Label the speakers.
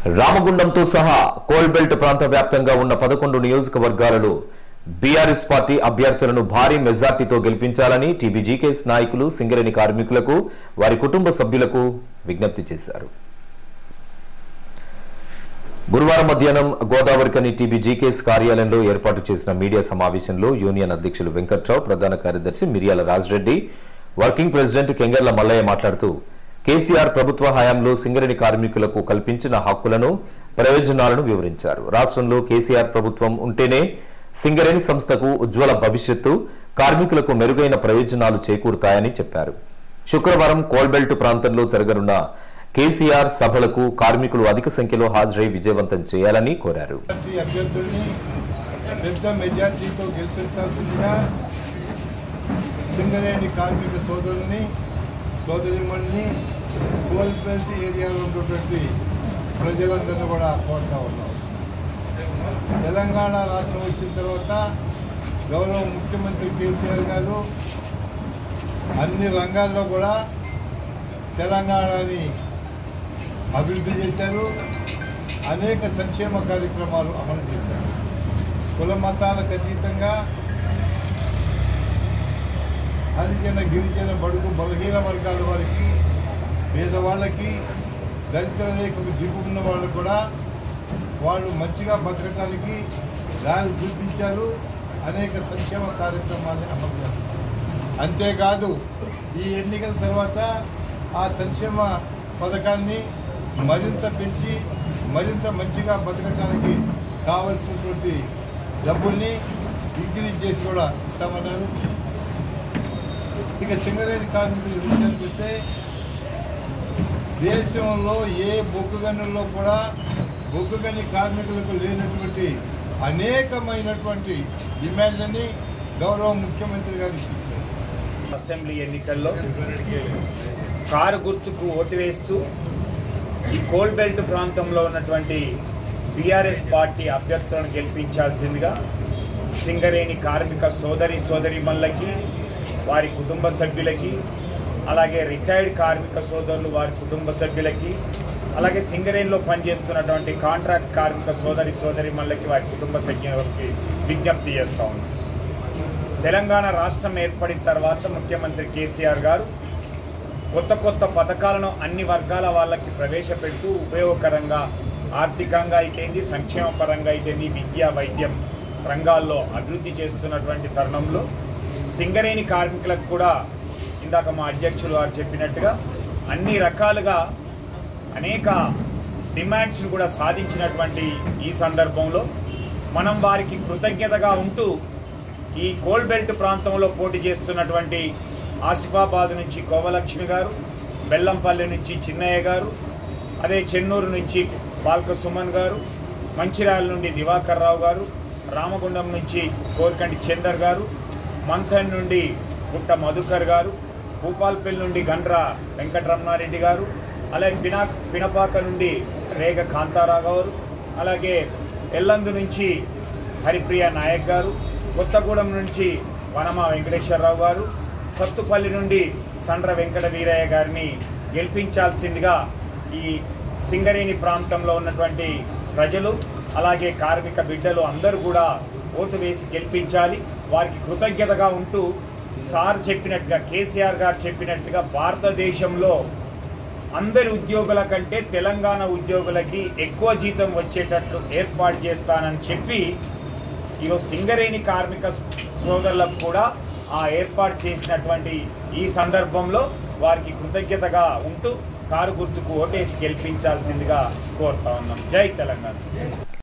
Speaker 1: రామగుండంతో సహా కోల్బెల్ట్ ప్రాంత వ్యాప్తంగా ఉన్న పదకొండు నియోజకవర్గాలలో బీఆర్ఎస్ పార్టీ అభ్యర్థులను భారీ మెజార్టీతో గెలిపించాలని టీబీజీకేఎస్ నాయకులు సింగరేణి కార్మికులకు వారి కుటుంబ సభ్యులకు విజ్ఞప్తి చేశారు గురువారం మధ్యాహ్నం గోదావరికని టీబీ జీకేఎస్ కార్యాలయంలో ఏర్పాటు చేసిన మీడియా సమావేశంలో యూనియన్ అధ్యక్షులు వెంకట్రావు ప్రధాన కార్యదర్శి మిరియాల రాజరెడ్డి వర్కింగ్ ప్రెసిడెంట్ కెంగర్ల మల్లయ్య మాట్లాడుతూ కేసీఆర్ ప్రభుత్వ హయాంలో సింగరేణి కార్మికులకు కల్పించిన హక్కులను ప్రయోజనాలను వివరించారు రాష్ట్రంలో కేసీఆర్ ప్రభుత్వం ఉంటేనే సింగరేణి సంస్థకు ఉజ్వల భవిష్యత్తు కార్మికులకు మెరుగైన ప్రయోజనాలు చేకూరుతాయని చెప్పారు శుక్రవారం కోల్బెల్ట్ ప్రాంతంలో జరగనున్న కేసీఆర్ సభలకు కార్మికులు అధిక సంఖ్యలో హాజరై విజయవంతం చేయాలని కోరారు
Speaker 2: పార్టీ అభ్యర్థుల్ని పెద్ద మెజార్టీతో గెలిపించాల్సిందిగా సింగరేణి కార్మిక సోదరుల్ని సోదరిమణిని కోల్బెల్ట్ ఏరియాలో ఉన్నటువంటి ప్రజలందరినీ కూడా కోరుతా ఉన్నాం తెలంగాణ రాష్ట్రం వచ్చిన తర్వాత గౌరవ ముఖ్యమంత్రి కేసీఆర్ గారు అన్ని రంగాల్లో కూడా తెలంగాణని అభివృద్ధి చేశారు అనేక సంక్షేమ కార్యక్రమాలు అమలు చేశారు కుల మతాలకు అతీతంగా హరిజన గిరిజన బడుగు బలహీన వర్గాల వారికి పేదవాళ్ళకి దరిద్ర రేఖకు దిగున్న వాళ్ళు కూడా వాళ్ళు మంచిగా బతకడానికి దారి చూపించారు అనేక సంక్షేమ కార్యక్రమాన్ని అమలు చేస్తారు అంతేకాదు ఈ ఎన్నికల తర్వాత ఆ సంక్షేమ పథకాన్ని మరింత పెంచి మరింత మంచిగా బతకడానికి కావలసినటువంటి డబ్బుల్ని ఇంక్రీజ్ చేసి కూడా ఇస్తామన్నారు ఇక సింగరేణి కార్మికుల విషయానికి వస్తే దేశంలో ఏ బొగ్గు గనుల్లో కూడా బొగ్గు గని కార్మికులకు లేనటువంటి అనేకమైనటువంటి డిమాండ్లని గౌరవ ముఖ్యమంత్రి గారు ఇచ్చారు
Speaker 3: అసెంబ్లీ ఎన్నికల్లో కారు గుర్తుకు ఓటు వేస్తూ ఈ కోల్బెల్ట్ ప్రాంతంలో ఉన్నటువంటి బీఆర్ఎస్ పార్టీ అభ్యర్థులను గెలిపించాల్సిందిగా సింగరేణి కార్మిక సోదరి సోదరిమణులకి వారి కుటుంబ సభ్యులకి అలాగే రిటైర్డ్ కార్మిక సోదరులు వారి కుటుంబ సభ్యులకి అలాగే సింగరేణిలో పనిచేస్తున్నటువంటి కాంట్రాక్ట్ కార్మిక సోదరి సోదరిమణులకి వారి కుటుంబ సభ్యులకి విజ్ఞప్తి చేస్తా ఉన్నాం తెలంగాణ రాష్ట్రం ఏర్పడిన తర్వాత ముఖ్యమంత్రి కేసీఆర్ గారు కొత్త కొత్త పథకాలను అన్ని వర్గాల వాళ్ళకి ప్రవేశపెడుతూ ఉపయోగకరంగా ఆర్థికంగా అయితేంది సంక్షేమ పరంగా అయితేంది విద్య వైద్యం రంగాల్లో అభివృద్ధి చేస్తున్నటువంటి తరుణంలో సింగరేణి కార్మికులకు కూడా ఇందాక మా అధ్యక్షులు వారు చెప్పినట్టుగా అన్ని రకాలుగా అనేక డిమాండ్స్ను కూడా సాధించినటువంటి ఈ సందర్భంలో మనం వారికి కృతజ్ఞతగా ఉంటూ ఈ కోల్బెల్ట్ ప్రాంతంలో పోటీ చేస్తున్నటువంటి ఆసిఫాబాద్ నుంచి కోవలక్ష్మి గారు బెల్లంపల్లి నుంచి చిన్నయ్య గారు అదే చెన్నూరు నుంచి బాల్క సుమన్ గారు మంచిర్యాల నుండి దివాకర్ రావు గారు రామగుండం నుంచి కోరికంటి చందర్ గారు మంథన్ నుండి గుట్ట మధుకర్ గారు భూపాల్పల్లి నుండి గండ్ర వెంకటరమణారెడ్డి గారు అలాగే పినా పినపాక నుండి రేగ కాంతారావు గారు అలాగే ఎల్లందు నుంచి హరిప్రియ నాయక్ గారు కొత్తగూడెం నుంచి వనమ వెంకటేశ్వరరావు గారు సత్తుపల్లి నుండి సండ్ర వెంకట వీరయ్య గారిని గెలిపించాల్సిందిగా ఈ సింగరేణి ప్రాంతంలో ఉన్నటువంటి ప్రజలు అలాగే కార్మిక బిడ్డలు అందరూ కూడా ఓటు వేసి గెలిపించాలి వారికి కృతజ్ఞతగా ఉంటూ సార్ చెప్పినట్టుగా కేసీఆర్ గారు చెప్పినట్టుగా భారతదేశంలో అందరి ఉద్యోగుల కంటే తెలంగాణ ఉద్యోగులకి ఎక్కువ జీతం వచ్చేటట్లు ఏర్పాటు చేస్తానని చెప్పి ఈరోజు సింగరేణి కార్మిక సోదరులకు కూడా ఆ ఏర్పాటు చేసినటువంటి ఈ సందర్భంలో వారికి కృతజ్ఞతగా ఉంటూ కారు గుర్తుకు ఓటేసి గెలిపించాల్సిందిగా కోరుతా ఉన్నాం జై తెలంగాణ